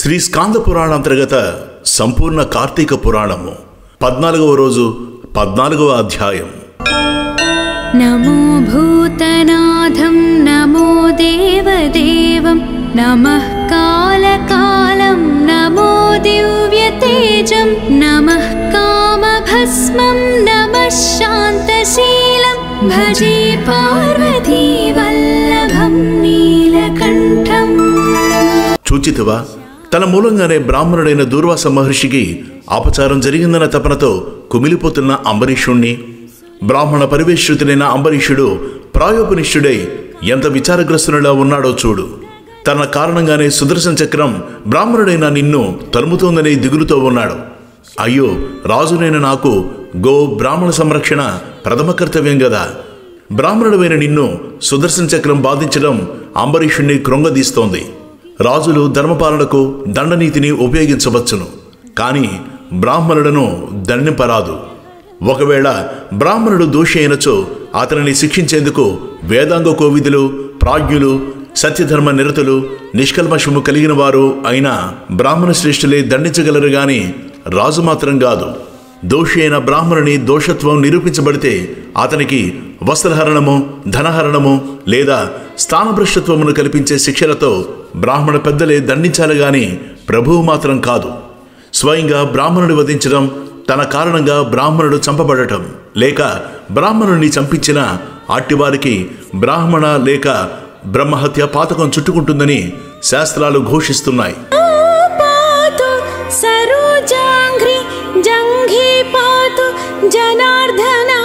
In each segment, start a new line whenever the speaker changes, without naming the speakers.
శ్రీ స్కాంద పురాణ అంతర్గత సంపూర్ణ కార్తీక పురాణము పద్నాలుగవ రోజు పద్నాలుగవ అధ్యాయం
नमो भूतनाथं नमो देवदेवं नमः कालकालं नमो दिव्यतेजं नमः कामभस्मं नमः शान्तशीलं भजे पार्वतीवल्लभं नीलकण्ठम्
చూచితివా తన మూలంగానే బ్రాహ్మణుడైన దూర్వాస మహర్షికి అపచారం జరిగిందన్న తపనతో కుమిలిపోతున్న అంబరీషుణ్ణి బ్రాహ్మణ పరివేష్టితుడైన అంబరీషుడు ప్రాయోపనిష్ఠుడై ఎంత విచారగ్రస్తునిలా ఉన్నాడో చూడు తన కారణంగానే సుదర్శన చక్రం బ్రాహ్మణుడైన నిన్ను తరుముతోందనే దిగులుతో ఉన్నాడు అయ్యో రాజునైన నాకు గో బ్రాహ్మణ సంరక్షణ ప్రథమ కర్తవ్యం కదా బ్రాహ్మణుడైన నిన్ను సుదర్శన చక్రం బాధించడం అంబరీషుణ్ణి కృంగదీస్తోంది రాజులు ధర్మపాలనకు దండనీతిని ఉపయోగించవచ్చును కానీ బ్రాహ్మణులను దండింపరాదు ఒకవేళ బ్రాహ్మణుడు దోషి అయినచో అతనిని శిక్షించేందుకు వేదాంగ కోవిదులు ప్రాజ్ఞులు సత్యధర్మ నిరతులు నిష్కల్మషము కలిగిన వారు అయిన బ్రాహ్మణ శ్రేష్ఠులే దండించగలరు గాని రాజు మాత్రం కాదు దోషి అయిన బ్రాహ్మణుని దోషత్వం నిరూపించబడితే అతనికి వస్త్రహరణము ధనహరణము లేదా స్థానభ్రష్టత్వమును కల్పించే శిక్షలతో బ్రాహ్మణ పెద్దలే దండించాలి గాని ప్రభువు మాత్రం కాదు స్వయంగా బ్రాహ్మణుడి వధించడం తన కారణంగా బ్రాహ్మణుడు చంపబడటం లేక బ్రాహ్మణుడిని చంపించిన అట్టివారికి బ్రాహ్మణ లేక బ్రహ్మహత్య పాతకం చుట్టుకుంటుందని శాస్త్రాలు ఘోషిస్తున్నాయి
पातु सरोजाङ्घ्रि जङ्घे पातु जनार्दना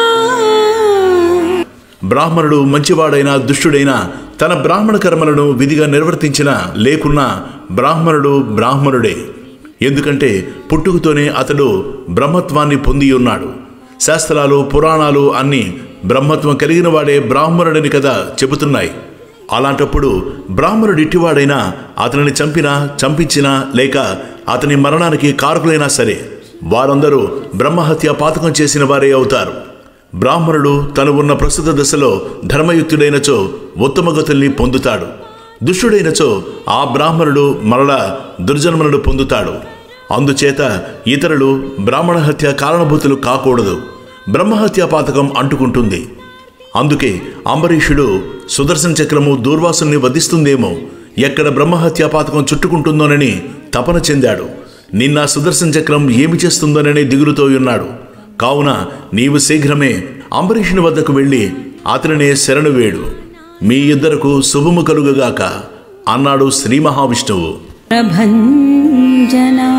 బ్రాహ్మణుడు మంచివాడైనా దుష్టుడైనా తన బ్రాహ్మణ కర్మలను విధిగా నిర్వర్తించిన లేకున్నా బ్రాహ్మణుడు బ్రాహ్మణుడే ఎందుకంటే పుట్టుకతోనే అతడు బ్రహ్మత్వాన్ని పొంది ఉన్నాడు శాస్త్రాలు పురాణాలు అన్నీ బ్రహ్మత్వం కలిగిన వాడే బ్రాహ్మణుడని కదా చెబుతున్నాయి అలాంటప్పుడు బ్రాహ్మణుడు ఇట్టివాడైనా అతనిని చంపినా చంపించినా లేక అతని మరణానికి కారకులైనా సరే వారందరూ బ్రహ్మహత్య పాతకం చేసిన వారే అవుతారు బ్రాహ్మణుడు తను ఉన్న ప్రస్తుత దశలో ధర్మయుక్తుడైనచో ఉత్తమగతుల్ని పొందుతాడు దుష్టుడైనచో ఆ బ్రాహ్మణుడు మరలా దుర్జన్మనుడు పొందుతాడు అందుచేత ఇతరులు బ్రాహ్మణ హత్య కారణభూతులు కాకూడదు బ్రహ్మహత్యా పాతకం అంటుకుంటుంది అందుకే అంబరీషుడు సుదర్శన చక్రము దూర్వాసుని వధిస్తుందేమో ఎక్కడ బ్రహ్మహత్యా పాతకం చుట్టుకుంటుందోనని తపన చెందాడు నిన్న సుదర్శన చక్రం ఏమి చేస్తుందోనని దిగులుతో ఉన్నాడు కావున నీవు శీఘ్రమే అంబరీషుని వద్దకు వెళ్ళి అతనినే శరణు వేడు మీ ఇద్దరకు శుభము కలుగుగాక అన్నాడు శ్రీ మహావిష్ణువు
प्रभञ्जना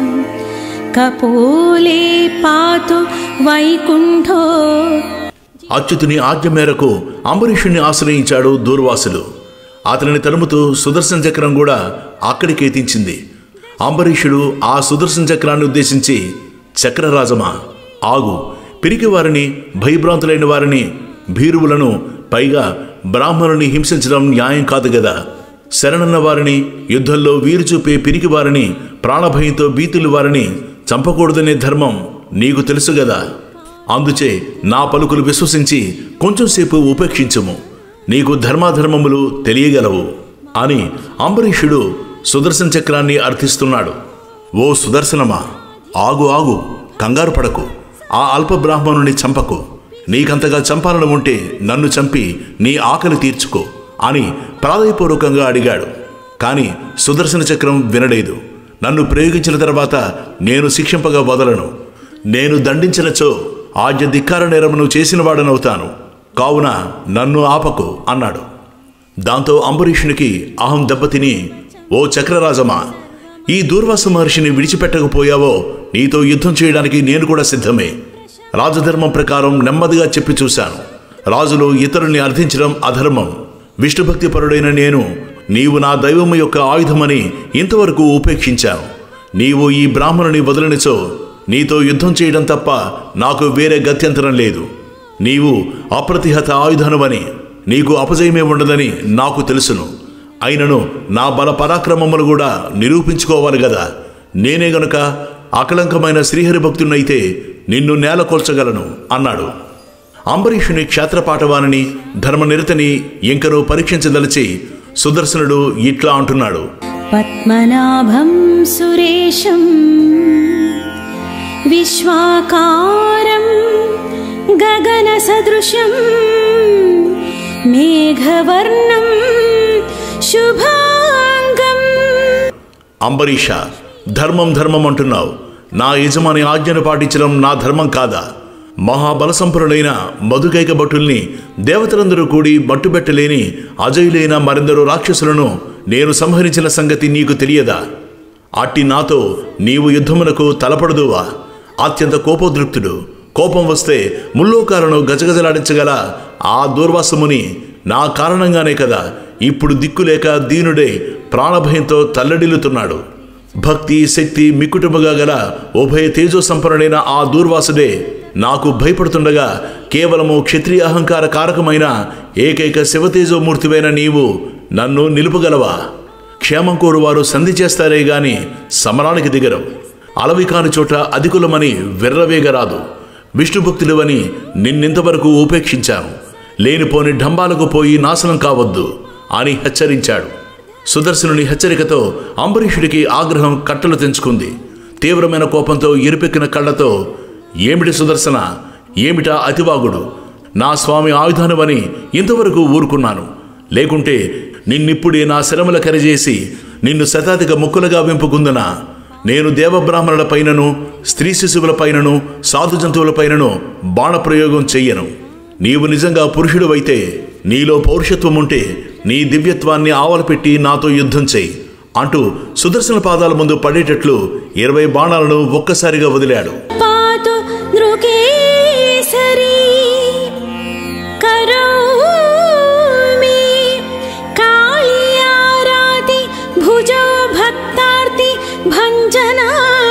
कपोले पातु वैकुण्ठो
అచ్యుతుని ఆజ్ఞ మేరకు అంబరీషుణ్ణి ఆశ్రయించాడు దూర్వాసులు అతనిని తరుముతూ సుదర్శన చక్రం కూడా అక్కడికి ఎత్తించింది అంబరీషుడు ఆ సుదర్శన చక్రాన్ని ఉద్దేశించి చక్రరాజమా ఆగు పిరికి వారిని భయభ్రాంతులైన వారిని భీరువులను పైగా బ్రాహ్మణుని హింసించడం న్యాయం కాదు గదా శరణన్న వారిని యుద్ధంలో వీరు చూపే పిరికి వారిని ప్రాణభయంతో భీతులు వారిని చంపకూడదనే ధర్మం నీకు తెలుసు గదా అందుచే నా పలుకులు విశ్వసించి కొంచెంసేపు ఉపేక్షించుము నీకు ధర్మాధర్మములు తెలియగలవు అని అంబరీషుడు సుదర్శన చక్రాన్ని అర్థిస్తున్నాడు ఓ సుదర్శనమా ఆగు ఆగు కంగారు పడకు ఆ అల్ప బ్రాహ్మణుని చంపకు నీకంతగా చంపాలని ఉంటే నన్ను చంపి నీ ఆకలి తీర్చుకో అని ప్రాధాయపూర్వకంగా అడిగాడు కాని సుదర్శన చక్రం వినలేదు నన్ను ప్రయోగించిన తర్వాత నేను శిక్షింపగా వదలను నేను దండించినచో ఆజ్ఞ ధిక్కార నేరమును చేసినవాడనవుతాను కావున నన్ను ఆపకు అన్నాడు దాంతో అంబరీషునికి అహం దెబ్బతిని ఓ చక్రరాజమా ఈ దూర్వాస మహర్షిని విడిచిపెట్టకపోయావో నీతో యుద్ధం చేయడానికి నేను కూడా సిద్ధమే రాజధర్మం ప్రకారం నెమ్మదిగా చెప్పి చూశాను రాజులు ఇతరుల్ని అర్థించడం అధర్మం విష్ణుభక్తి పరుడైన నేను నీవు నా దైవము యొక్క ఆయుధమని ఇంతవరకు ఉపేక్షించాను నీవు ఈ బ్రాహ్మణుని వదలనిచో నీతో యుద్ధం చేయడం తప్ప నాకు వేరే గత్యంతరం లేదు నీవు అప్రతిహత ఆయుధనువని నీకు అపజయమే ఉండదని నాకు తెలుసును అయినను నా బల పరాక్రమములు కూడా నిరూపించుకోవాలి గదా నేనే గనుక అకలంకమైన శ్రీహరి భక్తునైతే నిన్ను నేలకొల్చగలను అన్నాడు అంబరీషుని క్షేత్రపాఠవానిని ధర్మనిరతని ఇంకనూ పరీక్షించదలిచి సుదర్శనుడు ఇట్లా అంటున్నాడు
पद्मनाभं सुरेशं विश्वाकारं गगनसदृशं मेघवर्णं शुभाङ्गम्
అంబరీష ధర్మం ధర్మం అంటున్నావు నా యజమాని ఆజ్ఞను పాటించడం నా ధర్మం కాదా మహాబల సంపన్నుడైన మధుకైక భటుల్ని దేవతలందరూ కూడి మట్టుబెట్టలేని అజయులైన మరెందరో రాక్షసులను నేను సంహరించిన సంగతి నీకు తెలియదా అట్టి నాతో నీవు యుద్ధమునకు తలపడదువా అత్యంత కోపోద్రిక్తుడు కోపం వస్తే ముల్లోకాలను గజగజలాడించగల ఆ దూర్వాసముని నా కారణంగానే కదా ఇప్పుడు దిక్కులేక దీనుడై ప్రాణభయంతో తల్లడిల్లుతున్నాడు భక్తి శక్తి మిక్కుటముగా గల ఉభయ తేజో సంపన్నుడైన ఆ దూర్వాసుడే నాకు భయపడుతుండగా కేవలము క్షత్రియ అహంకార కారకమైన ఏకైక శివతేజోమూర్తివైన నీవు నన్ను నిలుపగలవా క్షేమం కోరువారు సంధి చేస్తారే గాని సమరానికి దిగరు అలవి కాని చోట అధికులమని వెర్రవేగరాదు విష్ణుభక్తులువని నిన్నింతవరకు ఉపేక్షించాను లేనిపోని ఢంబాలకు పోయి నాశనం కావద్దు అని హెచ్చరించాడు సుదర్శనుని హెచ్చరికతో అంబరీషుడికి ఆగ్రహం కట్టలు తెంచుకుంది తీవ్రమైన కోపంతో ఎరుపెక్కిన కళ్ళతో ఏమిటి సుదర్శన ఏమిటా అతివాగుడు నా స్వామి ఆయుధానువని ఇంతవరకు ఊరుకున్నాను లేకుంటే నిన్నిప్పుడే నా శరముల కరిచేసి నిన్ను శతాధిక ముక్కులుగా వింపుకుందునా నేను దేవబ్రాహ్మణుల పైనను స్త్రీ శిశువుల పైనను సాధు జంతువుల పైనను బాణప్రయోగం చెయ్యను నీవు నిజంగా పురుషుడువైతే నీలో పౌరుషత్వం ఉంటే నీ దివ్యత్వాన్ని ఆవలపెట్టి నాతో యుద్ధం చెయ్యి అంటూ సుదర్శన పాదాల ముందు పడేటట్లు ఇరవై బాణాలను ఒక్కసారిగా వదిలాడు
पातु नृकेसरी करोमि कालियाराति भुजो भक्तार्ति भञ्जना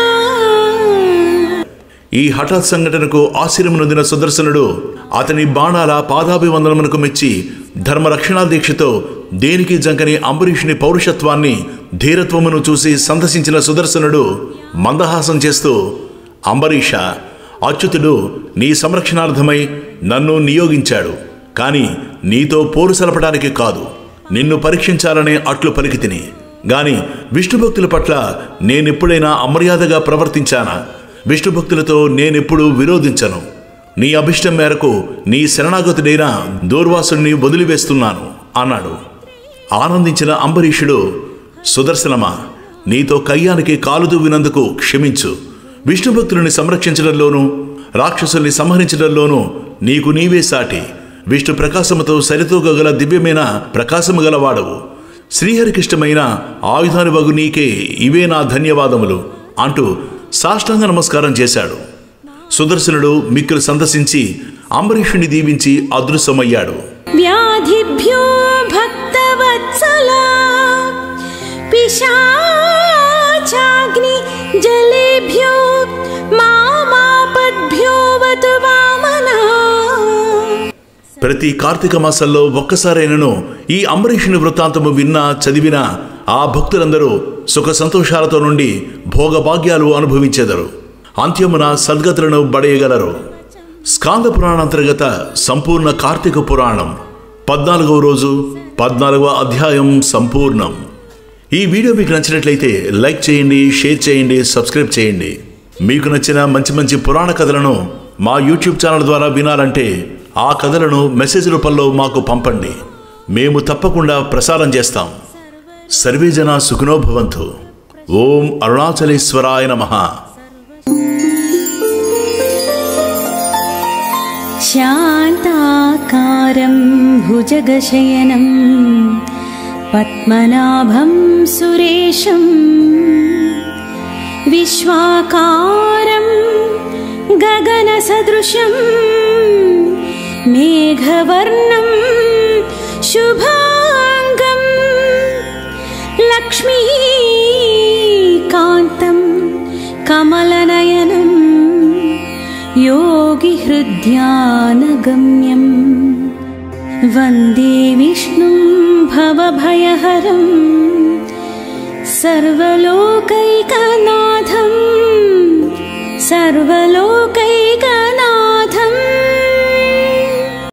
ఈ హఠాత్ సంఘటనకు ఆశ్చర్యం నొందిన సుదర్శనుడు అతని బాణాల పాదాభివందనమునకు మెచ్చి ధర్మరక్షణా దీక్షతో దేనికి జంకని అంబరీషుని పౌరుషత్వాన్ని ధీరత్వమును చూసి సందర్శించిన సుదర్శనుడు మందహాసం చేస్తూ అంబరీష అచ్యుతుడు నీ సంరక్షణార్థమై నన్ను నియోగించాడు కాని నీతో పోరు సలపడానికి కాదు నిన్ను పరీక్షించాలనే అట్లు పలికితిని గాని విష్ణుభక్తుల పట్ల నేనెప్పుడైనా అమర్యాదగా ప్రవర్తించానా విష్ణుభక్తులతో నేనెప్పుడూ విరోధించను నీ అభిష్టం మేరకు నీ శరణాగతుడైన దూర్వాసుని వదిలివేస్తున్నాను అన్నాడు ఆనందించిన అంబరీషుడు సుదర్శనమా నీతో కయ్యానికి కాలు దువ్వినందుకు క్షమించు విష్ణుభక్తులని సంరక్షించడంలోనూ రాక్షసుల్ని సంహరించడంలోనూ నీకు నీవే సాటి విష్ణు ప్రకాశముతో సరితూగగల దివ్యమైన ప్రకాశము గలవాడవు శ్రీహరికిష్టమైన ఆయుధాని వగు నీకే ఇవే నా ధన్యవాదములు అంటూ సాష్టాంగ నమస్కారం చేశాడు సుదర్శనుడు మిక్కులు సందర్శించి అంబరీషుని దీవించి అదృశ్యమయ్యాడు
व्याधिभ्यो भक्तवत्सला पिशाचाग्नि जलेभ्यो मामापद्भ्यो वतु वामना
ప్రతి కార్తీక మాసంలో ఒక్కసారైనను ఈ అంబరీషుని వృత్తాంతము విన్నా చదివినా ఆ భక్తులందరూ సుఖ సంతోషాలతో నుండి భోగభాగ్యాలు అనుభవించెదరు అంత్యమున సద్గతులను బడేయగలరు స్కాంద పురాణాంతర్గత సంపూర్ణ కార్తీక పురాణం పద్నాలుగవ రోజు పద్నాలుగవ అధ్యాయం సంపూర్ణం ఈ వీడియో మీకు నచ్చినట్లయితే లైక్ చేయండి షేర్ చేయండి సబ్స్క్రైబ్ చేయండి మీకు నచ్చిన మంచి మంచి పురాణ కథలను మా యూట్యూబ్ ఛానల్ ద్వారా వినాలంటే ఆ కథలను మెసేజ్ రూపంలో మాకు పంపండి మేము తప్పకుండా ప్రసారం చేస్తాం సర్వే జన సుఖినో భవంతు ఓం అరుణాచలేశ్వరాయ నమః
शान्ताकारं भुजगशयनं पद्मनाभं सुरेशं विश्वाकारं गगनसदृशं मेघवर्णं शुभाङ्गम् लक्ष्मीकान्तं कमलनयनम् योगिहृद्यानगम्यम् वन्दे विष्णुं भवभयहरं सर्वलोकैकनाथं सर्व